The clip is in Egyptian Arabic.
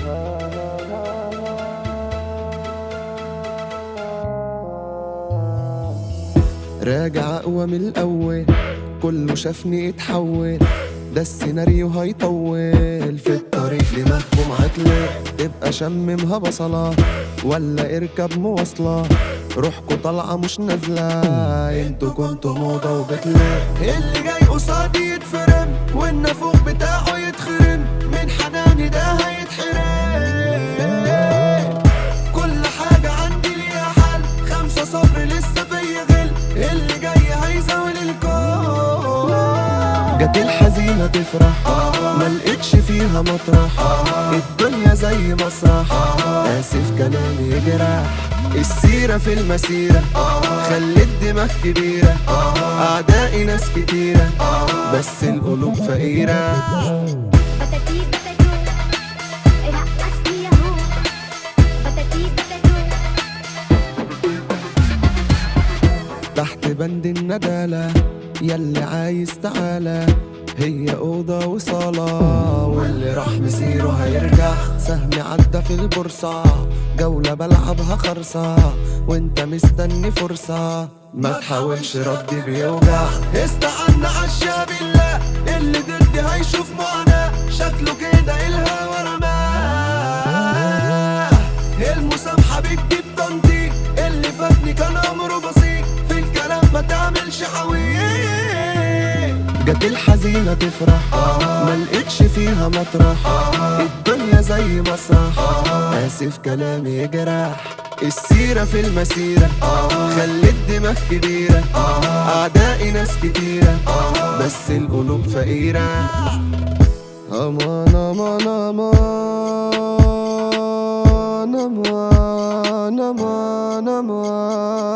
راجع اقوى من الاول كله شافني اتحول ده السيناريو هيطول في الطريق دماغكم عطلة تبقى شممها بصلة ولا اركب مواصلة روحكوا طالعة مش نازلة انتوا كنتوا موضة وبتلة اللي جاي قصادي يتفرم والنافوخ بتاعه يتخرم من حناني ده هيتحرم كل حاجة عندي ليها حل خمسة صبر لسه فيا غل اللي جاي هيزول الكون جت الحزينة تفرح ما لقيتش فيها مطرح الدنيا زي مسرح آسف كلامي يجرح السيرة في المسيرة خلت دماغ كبيرة أعدائي ناس كتيرة بس القلوب فقيرة بتاتي بتاتو رقصني ياهو بتاتي بتاتو تحت بند الندالة يلي عايز تعالى هي أوضة وصالة واللي راح مسيره هيرجع سهمي عدى في البورصة جولة بلعبها خرصة وانت مستني فرصة ما تحاولش ردي بيوجع استعنا عشا بالله اللي ضدي هيشوف معاناة شكله كده الهوى رماه المسامحة بتجيب تنطيق اللي فاتني كان أمره بسيط في الكلام ما تعملش حويق جت الحزينة تفرح ما لقيتش فيها مطرح الدنيا زي مسرح آسف كلامي يجرح السيرة في المسيرة خلت دماغ كبيرة أعدائي ناس كتيرة بس القلوب فقيرة أمان أمان أمان أمان أمان أمان